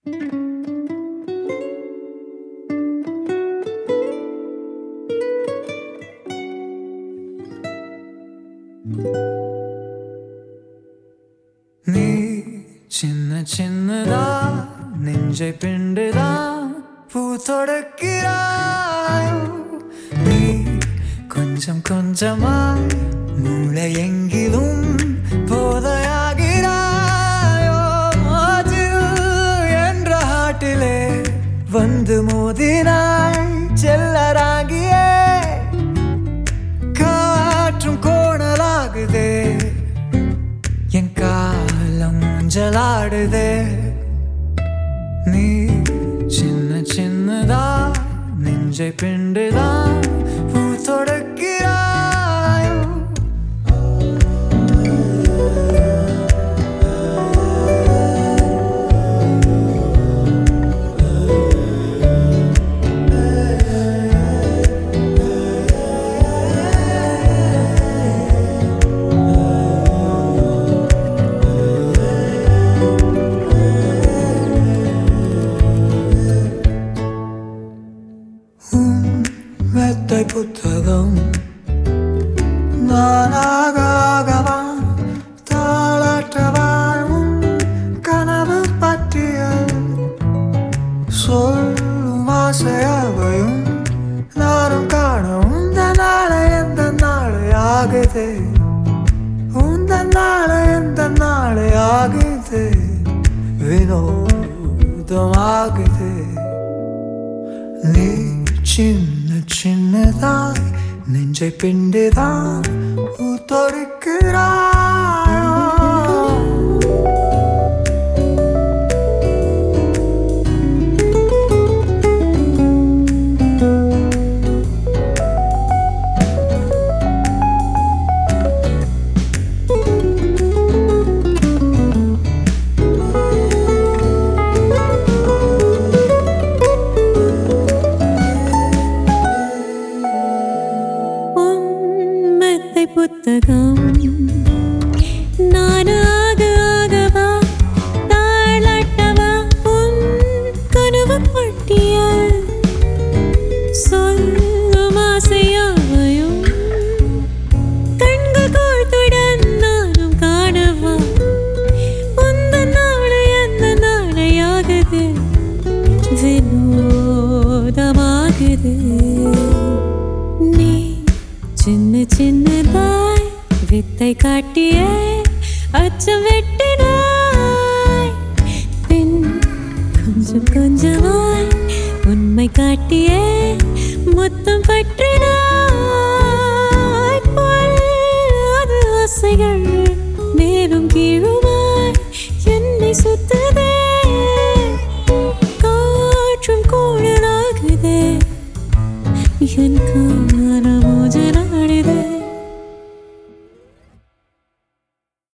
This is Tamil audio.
நீ சின்ன சின்னதா நெஞ்சை பிண்டுதா பூ தொடக்கிறாய் நீ கொஞ்சம் கொஞ்சமாய் மூளை எங்கிலும் போதையாகிறாயோ அதில் என்ற ஹாட்டிலே வந்து மோதினாய் செல்லராகியே காற்றும் கோணலாகுதே என் காலம் ஊஞ்சலாடுதே நீ சின்ன சின்னதா நெஞ்சை பிண்டுதா பூ தொடக்கிறாயோ மெத்தை புத்தகம் நானாகவா தாளாற்றவா உன் கனவு பற்றியல் சொல்லும் ஆசையாவையும் நானும் காண உந்த நாளை எந்த நாளை ஆகுது உந்த நாளை எந்த நாளை ஆகுது வினோதமாகுது நீ சின்ன சின்னதாய் நெஞ்சை பிண்டுதான் தொடுக்கிறாய் உண்மத்தை புத்தகம் நானாக ஆகவா தாளாட்டவா உன் கனவு பட்டியல் சொல்லும் ஆசையாவையும் கண்கள் கோர்த்துடன் நானும் காணவா உந்த நாளை அந்த நாளையாகுது வினோதமாகுது நீ சின்ன சின்னதாய் வித்தை காட்டியே அச்சம் வெட்டினாய் பின் கொஞ்சம் கொஞ்சமாய் உண்மை காட்டியே முத்தம் பற்றினாய் பொல்லாத ஆசைகள் மேலும் கீழுமாய் என்னை சுத்ததே காற்றும் கூடலாகுதே என் காரணமோஜனாடுதே